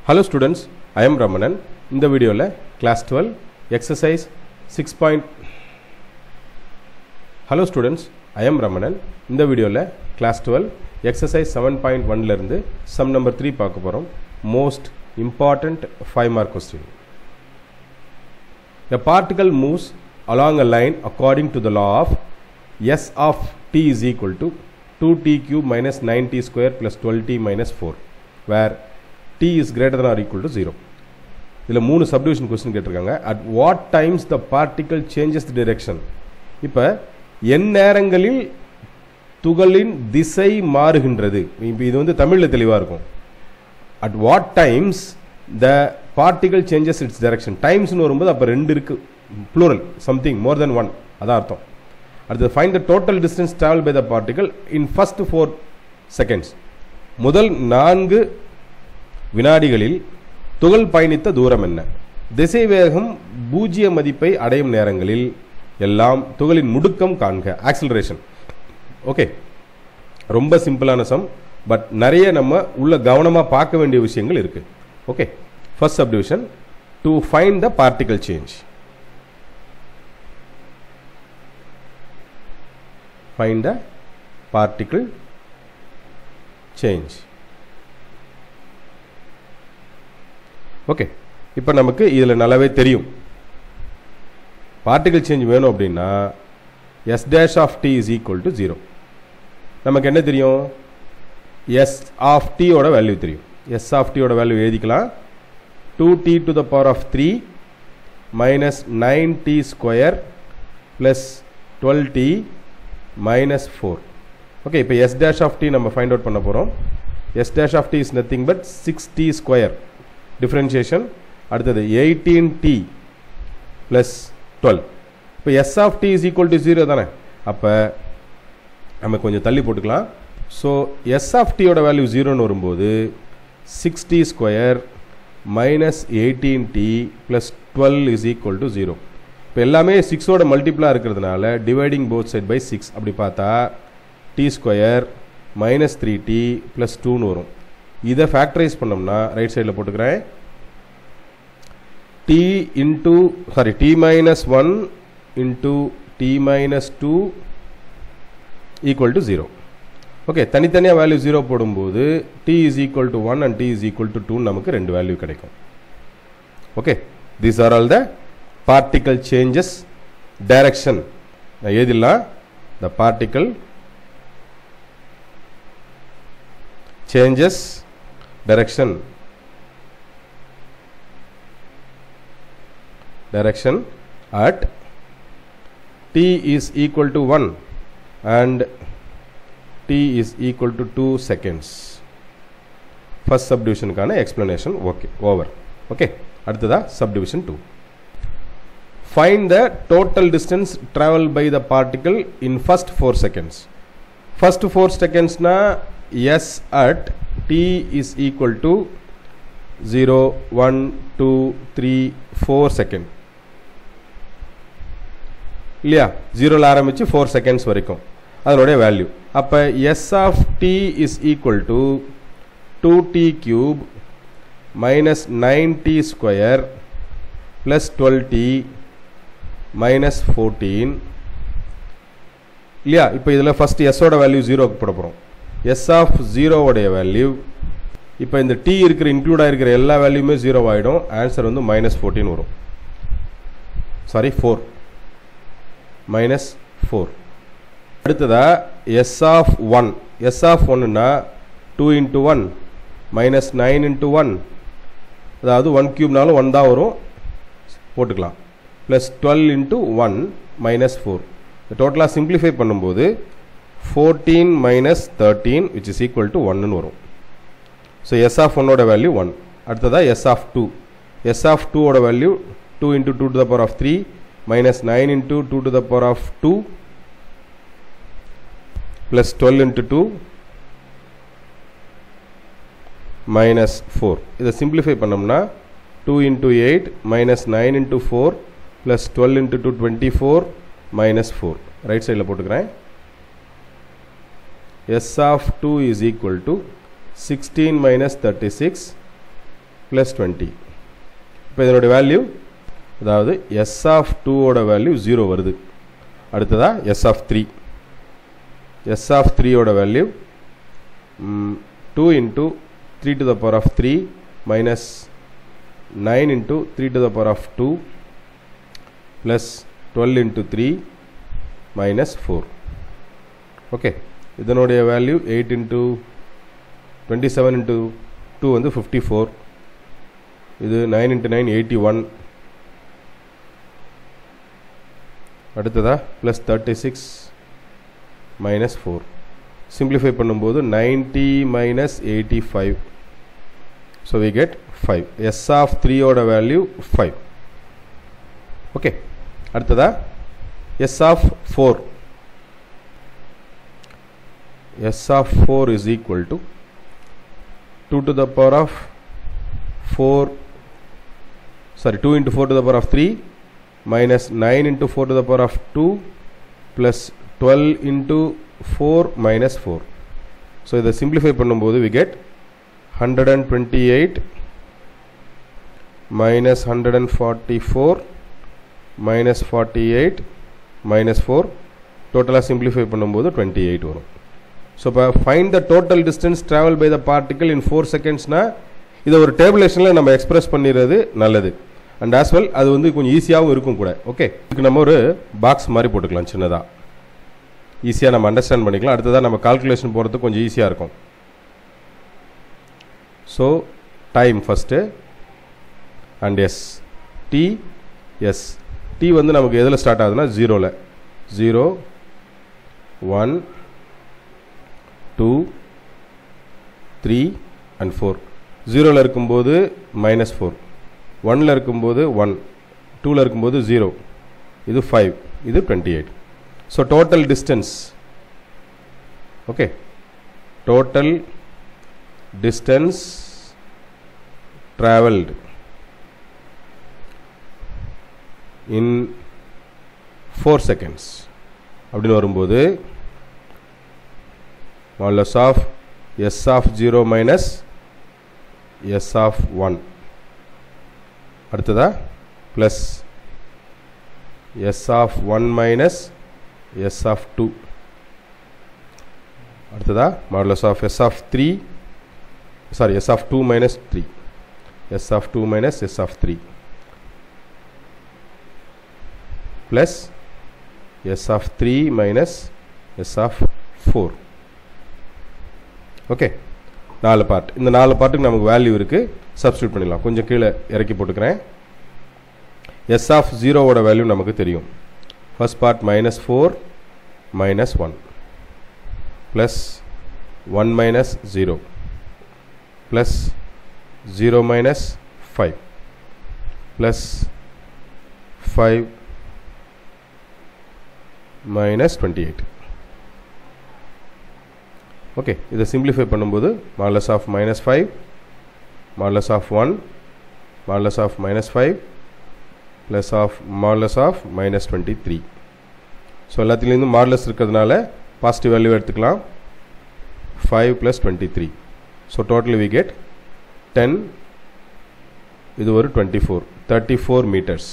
Hello students I am Ramanan இந்த வீடியோவில் class twelve exercise six point hello students I am Ramanan இந்த வீடியோவில் class twelve exercise seven point ஒன்லேருந்து sum number three பார்க்க போகிறோம் most important five mark question A particle moves along a line according to the law of S of t is equal to 2t cube minus 9t square plus 12t minus 4 where t is greater than or equal to 0 இதில் மூணு subdivision question கேட்டிருக்காங்க at what times the particle changes the direction இப்போ என் நேரங்களில் துகளின் திசை மாறுகின்றது இப்போ இது வந்து தமிழில் தெளிவாக இருக்கும் at what times the particle changes its direction டைம்ஸ்னு வரும்போது அப்போ ரெண்டு இருக்கு plural something more then one அதான் அர்த்தம் அடுத்தது find the total distance travel by the particle in first four seconds முதல் நான்கு வினாடிகளில் துகள் பயணித்த தூரம் என்ன திசை வேகம் பூஜ்ஜிய மதிப்பை அடையும் நேரங்களில் எல்லாம் துகளின் முடுக்கம் காண்க ஆக்சிலரேஷன் ஓகே ரொம்ப சிம்பிளான சம் பட் நிறைய நம்ம உள்ள கவனமாக பார்க்க வேண்டிய விஷயங்கள் இருக்கு okay first subdivision to find the particle change find the particle change okay இப்போ நமக்கு இதில் நல்லாவே தெரியும் பார்ட்டிகல் சேஞ்ச் வேணும் அப்படின்னா S dash of T is equal to zero நமக்கு என்ன தெரியும் எஸ் ஆஃப் டியோட வேல்யூ தெரியும் எஸ் ஆஃப் டியோட வேல்யூ எழுதிக்கலாம் two T to the power of three minus nine T square plus twelve T minus four okay இப்போ S dash of T நம்ம find out பண்ண போகிறோம் S dash of T is nothing but six T square differentiation அடுத்தது eighteen T plus twelve இப்போ S of T is equal to zero தானே அப்போ நம்ம கொஞ்சம் தள்ளி போட்டுக்கலாம் ஸோ எஸ் ஆஃப் டியோட வேல்யூ ஜீரோன்னு வரும்போது sixty square minus eighteen T plus twelve is equal to zero இப்போ எல்லாமே சிக்ஸோட மல்டிப்ளாக இருக்கிறதுனால dividing both side by six அப்படி பார்த்தா T square minus three T plus டூன்னு வரும் இதை ஃபேக்டரைஸ் பண்ணோம்னா ரைட் சைடில் போட்டுக்கிறேன் T into sorry T minus one into T minus two equal to zero okay தனித்தனியாக வேல்யூ ஜீரோ போடும்போது T is equal to one and T is equal to two நமக்கு ரெண்டு வேல்யூ கிடைக்கும் okay these are all the particle changes direction எழுதிடலாம் the particle changes direction direction at t is equal to 1 and t is equal to 2 seconds first subdivision கான explanation okay over okay அடுத்ததா subdivision 2 find the total distance traveled by the particle in first 4 seconds first 4 seconds na s at t is equal to 0 1 2 3 4 second இல்லையா ஜீரோவில் ஆரம்பித்து four seconds வரைக்கும் அதனுடைய value அப்போ S of T is equal to two T cube minus nine T square plus twelve T minus fourteen இல்லையா இப்போ இதில் first எஸ்ஸோட value ஜீரோக்கு போட போகிறோம் எஸ் ஆஃப் ஜீரோவோடைய வேல்யூ இப்போ இந்த டி இருக்கிற இன்க்ளூட் ஆகிருக்கிற எல்லா வேல்யூமே ஜீரோ ஆகிடும் ஆன்சர் வந்து மைனஸ் ஃபோர்டீன் வரும் சாரி ஃபோர் மைனஸ் ஃபோர் அடுத்ததா S of one S of ஒன்னுனா two into one minus nine into one அதாவது ஒன் க்யூப்னாலும் ஒன் தான் வரும் போட்டுக்கலாம் plus twelve into one minus four டோட்டலாக சிம்பிளிஃபை பண்ணும்போது fourteen minus thirteen which is equal to ஒன்னு வரும் ஸோ எஸ் ஆஃப் ஒன்னோட வேல்யூ ஒன் அடுத்ததாக S of two S of டூவோட value two into two to the power of three minus 9 into 2 to the power of 2 plus 12 into 2 minus 4 இதை simplify பண்ணோம்னா 2 into 8 minus 9 into 4 plus 12 into 2 24 minus 4 right சைடில் போட்டுக்கிறேன் s of 2 is equal to 16 minus 36 plus twenty இப்போ இதனுடைய value அதாவது S of டூவோட value zero வருது அடுத்ததா S of three S of த்ரீயோட value two into three to the power of three minus nine into three to the power of two plus twelve into three minus four okay இதனுடைய value eight into twenty seven into two வந்து fifty four இது nine into nine eighty one அடுத்ததா plus thirty six minus four simplify பண்ணும்போது ninety minus eighty five so we get five S of த்ரீயோட value five okay அடுத்ததா S of four S of four is equal to two to the power of four sorry two into four to the power of three minus 9 into 4 to the power of 2 plus 12 into 4 minus 4. So, இதை simplify பண்ணும்போது we get 128 minus 144 minus 48 minus 4 டோட்டலாக simplify பண்ணும்போது 28 வரும் so இப்போ find the total distance travel by the particle in four செகண்ட்ஸ்னால் இதை ஒரு டேபிளேஷனில் நம்ம எக்ஸ்பிரஸ் பண்ணிடுறது நல்லது அண்ட் ஆஸ் வெல் அது வந்து கொஞ்சம் ஈஸியாகவும் இருக்கும் கூட ஓகே இதுக்கு நம்ம ஒரு பாக்ஸ் மாதிரி போட்டுக்கலாம் சின்னதாக ஈஸியாக நம்ம அண்டர்ஸ்டாண்ட் பண்ணிக்கலாம் அடுத்ததாக நம்ம கால்குலேஷன் போகிறதுக்கு கொஞ்சம் ஈஸியாக இருக்கும் so time first and S T S T வந்து நமக்கு எதில் ஸ்டார்ட் ஆகுதுன்னா ஜீரோவில் zero one two three and four ஜீரோவில் இருக்கும்போது மைனஸ் ஃபோர் ஒனில் இருக்கும்போது ஒன் டூவில் இருக்கும்போது ஜீரோ இது ஃபைவ் இது twenty eight so total distance okay total distance travelled in four seconds அப்படின்னு வரும்போது modulus of S of zero minus S of one அடுத்ததா plus S of one minus S of two அடுத்ததா modulus of S of three sorry S of two minus three S of two minus S of three plus S of three minus S of four okay நாலு part இந்த நாலு பார்ட்டுக்கு நமக்கு value இருக்குது substitute பண்ணிடலாம் கொஞ்சம் கீழே இறக்கி போட்டுக்கிறேன் எஸ் ஆஃப் ஜீரோவோட வேல்யூ நமக்கு தெரியும் first part minus four minus one plus one minus zero plus zero minus five plus five minus twenty eight okay இதை சிம்பிளிஃபை பண்ணும்போது modulus of minus five modulus of one modulus of minus five plus of modulus of minus twenty three so எல்லாத்துலேருந்து modulus இருக்கிறதுனால positive value எடுத்துக்கலாம் five plus twenty three so total we get ten இது ஒரு twenty four thirty four metres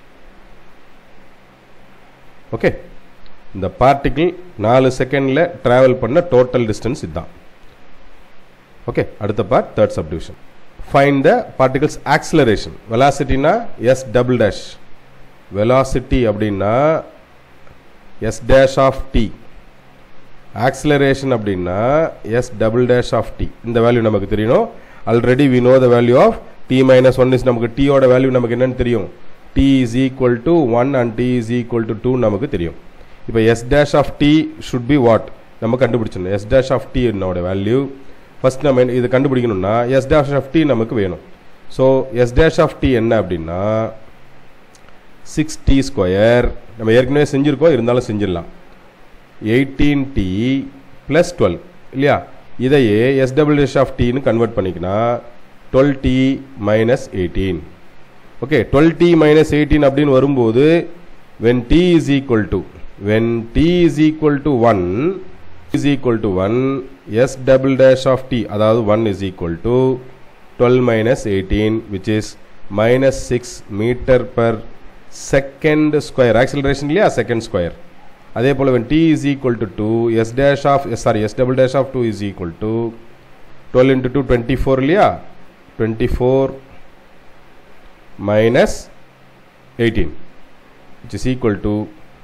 okay இந்த particle நாலு செகண்டில் travel பண்ண total distance இதுதான் ஓகே அடுத்த part third subdivision find the particles acceleration வெலாசிட்டினா எஸ் டபுள் டேஷ் வெலாசிட்டி அப்படின்னா S dash of T acceleration அப்படின்னா S double dash of T இந்த வேல்யூ நமக்கு தெரியணும் already we know the value of T minus one is நமக்கு டீயோட value நமக்கு என்னன்னு தெரியும் T is equal to one and T is equal to two நமக்கு தெரியும் இப்போ S dash of T should be what நம்ம கண்டுபிடிச்சிடணும் எஸ் டேஷ் ஆஃப் டி என்னோட வேல்யூ ஃபஸ்ட் நம்ம இது கண்டுபிடிக்கணும்னா எஸ் டேஷ் ஆஃப் டி நமக்கு வேணும் so S dash of T என்ன அப்படின்னா சிக்ஸ் டி ஸ்கொயர் நம்ம ஏற்கனவே செஞ்சுருக்கோம் இருந்தாலும் செஞ்சிடலாம் எயிட்டீன் டி ப்ளஸ் டுவெல் இல்லையா இதையே எஸ் டபுள் டேஷ் ஆஃப் டின்னு கன்வெர்ட் பண்ணிக்கினா twelve T minus eighteen okay twelve T minus eighteen அப்படின்னு வரும்போது when T is equal to when T is equal to one is equal to one S double dash of T அதாவது one is equal to 12 minus 18 which is minus 6 meter per second square acceleration இல்லையா second square அதே போல் when t is equal to 2 s dash of sorry s double dash of 2 is equal to 12 into 2 24 இல்லையா 24 minus 18 which is equal to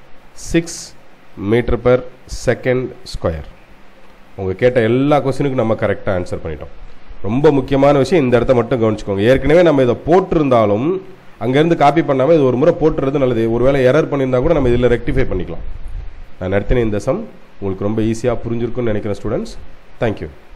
6 meter per second square உங்கள் கேட்ட எல்லா கொஸ்டினுக்கும் நம்ம கரெக்டாக answer பண்ணிட்டோம் ரொம்ப முக்கியமான விஷயம் இந்த இடத்த மட்டும் கவனிச்சுக்கோங்க ஏற்கனவே நம்ம இதை போட்டிருந்தாலும் அங்கேருந்து காப்பி பண்ணாமல் இது ஒரு முறை போட்டுறது நல்லது ஒருவேளை எரர் பண்ணியிருந்தா கூட நம்ம இதில் ரெக்டிஃபை பண்ணிக்கலாம் நான் நடத்தின இந்த சம் உங்களுக்கு ரொம்ப ஈஸியாக புரிஞ்சிருக்குன்னு நினைக்கிறேன் ஸ்டூடெண்ட்ஸ் தேங்க்யூ